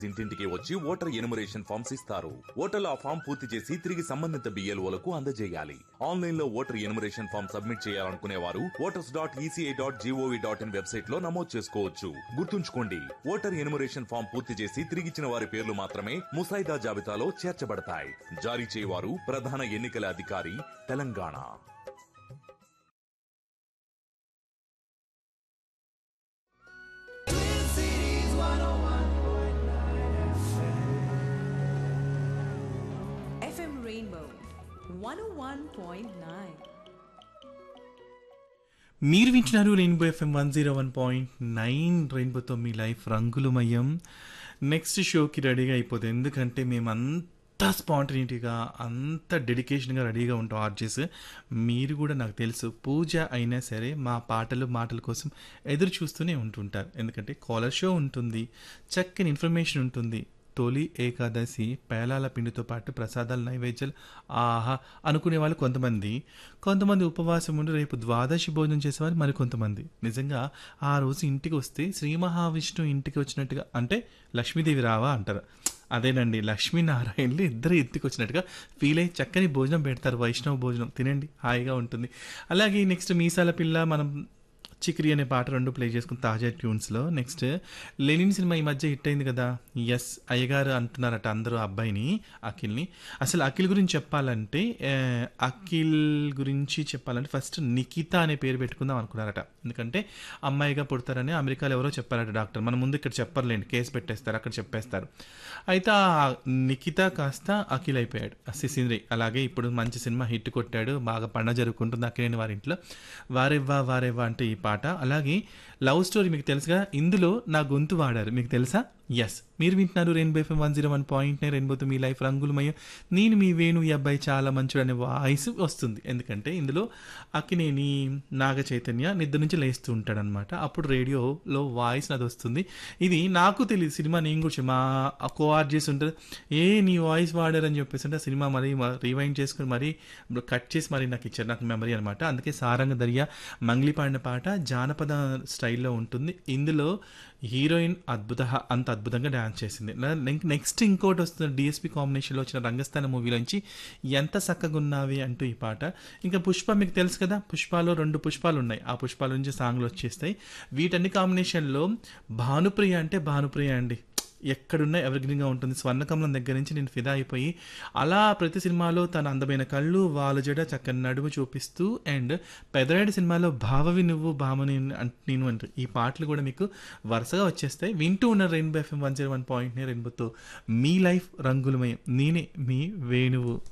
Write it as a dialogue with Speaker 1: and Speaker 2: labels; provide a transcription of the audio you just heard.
Speaker 1: ఇంటింటికి వచ్చి voter enumeration forms ఇస్తారు ఓటర్లు ఆ ఫామ్ పూర్తి చేసి తిరిగి సంబంధిత బిఎల్ఓలకు అందజేయాలి ఆన్లైన్ లో ఓటర్ ఎనుమరేషన్ ఫామ్ సబ్మిట్ చేయాలనుకునే వారు voters dot ECI dot GOV dot in website లో నమోదు చేసుకోవచ్చు గుర్తుంచుకోండి ఓటర్ ఎనుమరేషన్ ఫామ్ పూర్తి చేసి తిరిగిచ్చిన వారి పేర్లు మాత్రమే ముసాయిదా జాబితాలో చేర్చబడతాయి జారీ చేయవారు ప్రధాన ఎన్నికల అధికారి తెలంగాణ
Speaker 2: FM Rainbow 101.9.
Speaker 3: మీరు వింటున్నారు Rainbow FM one zero one point nine రెయిన్బోతో మీ లైఫ్ రంగులమయం నెక్స్ట్ షోకి రెడీగా అయిపోతుంది ఎందుకంటే మేము అంత స్పాంటనిటీగా అంత డెడికేషన్గా రెడీగా ఉంటాం ఆర్జెస్ మీరు కూడా నాకు తెలుసు పూజ అయినా సరే మా పాటలు మాటల కోసం ఎదురు చూస్తూనే ఉంటుంటారు ఎందుకంటే కాలర్ షో ఉంటుంది చక్కని ఇన్ఫర్మేషన్ ఉంటుంది తొలి ఏకాదశి పేలాల పిండితో పాటు ప్రసాదాలు నైవేద్యాలు ఆహా అనుకునే వాళ్ళు కొంతమంది కొంతమంది ఉపవాసం ఉండి రేపు ద్వాదశి భోజనం చేసేవారు మరి కొంతమంది నిజంగా ఆ రోజు ఇంటికి వస్తే శ్రీ మహావిష్ణువు ఇంటికి వచ్చినట్టుగా అంటే లక్ష్మీదేవి రావా అంటారు అదేనండి లక్ష్మీనారాయణలు ఇద్దరు ఇంటికి వచ్చినట్టుగా ఫీల్ అయ్యి చక్కని భోజనం పెడతారు వైష్ణవ భోజనం తినండి హాయిగా ఉంటుంది అలాగే నెక్స్ట్ మీసాల పిల్ల మనం చిక్రి అనే పాట రెండు ప్లే చేసుకుని తాజా ట్యూన్స్లో నెక్స్ట్ లెనిన్ సినిమా ఈ మధ్య హిట్ అయింది కదా ఎస్ అయ్యగారు అంటున్నారట అందరూ ఆ అబ్బాయిని అఖిల్ని అసలు అఖిల్ గురించి చెప్పాలంటే ఆ, అఖిల్ గురించి చెప్పాలంటే ఫస్ట్ నిఖిత అనే పేరు పెట్టుకుందాం అనుకున్నారట ఎందుకంటే అమ్మాయిగా పుడతారని అమెరికాలో ఎవరో చెప్పారట డాక్టర్ మన ముందు ఇక్కడ చెప్పర్లేండి కేసు పెట్టేస్తారు అక్కడ చెప్పేస్తారు అయితే ఆ నిఖిత కాస్త అఖిల్ అయిపోయాడు సిసింద్రి అలాగే ఇప్పుడు మంచి సినిమా హిట్ కొట్టాడు బాగా పండగ జరుగుకుంటుంది అఖిలేని వారి ఇంట్లో వారెవ్వా వారెవ్వా అంటే ఈ పాట అలాగే లవ్ స్టోరీ మీకు తెలుసుగా ఇందులో నా గొంతు వాడారు మీకు తెలుసా ఎస్ మీరు వింటున్నారు Rainbow FM one zero one point nine రెయిన్బోతో మీ లైఫ్ రంగులమయం నేను మీ వేణు ఈ అబ్బాయి చాలా మంచుడు అనే వాయిస్ వస్తుంది ఎందుకంటే ఇందులో అక్కినేని నాగ చైతన్య నిద్ర నుంచి లేస్తూ ఉంటాడనమాట అప్పుడు రేడియోలో వాయిస్ నాది వస్తుంది ఇది నాకు తెలియదు సినిమా నేను కూడా మా కో చేసి ఉంటుంది ఏ నీ వాయిస్ వాడారని చెప్పేసి అంటే ఆ సినిమా మరి రివైండ్ చేసుకుని మరి కట్ చేసి మరి నాకు ఇచ్చారు నాకు మెమరీ అనమాట అందుకే సారంగ దర్యా మంగ్లీ పాడిన పాట జానపద స్టైల్లో ఉంటుంది ఇందులో హీరోయిన్ అద్భుత అంత అద్భుతంగా డ్యాన్స్ చేసింది నెక్స్ట్ ఇంకోటి వస్తుంది డిఎస్పి కాంబినేషన్లో వచ్చిన రంగస్థాన మూవీలోంచి ఎంత చక్కగా ఉన్నావి అంటూ ఈ పాట ఇంకా పుష్ప మీకు తెలుసు కదా పుష్పాలో రెండు పుష్పాలు ఉన్నాయి ఆ పుష్పాల నుంచి సాంగ్లు వచ్చేస్తాయి వీటన్ని కాంబినేషన్లో భానుప్రియ అంటే భానుప్రియ అండి ఎక్కడున్నా ఎవర్గ్రీన్గా ఉంటుంది స్వర్ణకమలం దగ్గర నుంచి నేను ఫిదా అయిపోయి అలా ప్రతి సినిమాలో తన అందమైన కళ్ళు వాళ్ళ జడ చక్కని నడుము చూపిస్తూ అండ్ పెదరాడి సినిమాలో భావవి నువ్వు భామని అన్- నేను అంటూ ఈ పాటలు కూడా మీకు వరుసగా వచ్చేస్తాయి వింటూ ఉన్న Rainbow FM one zero one point రెయిన్బోతో మీ లైఫ్ రంగులమయం నేనే మీ వేణువు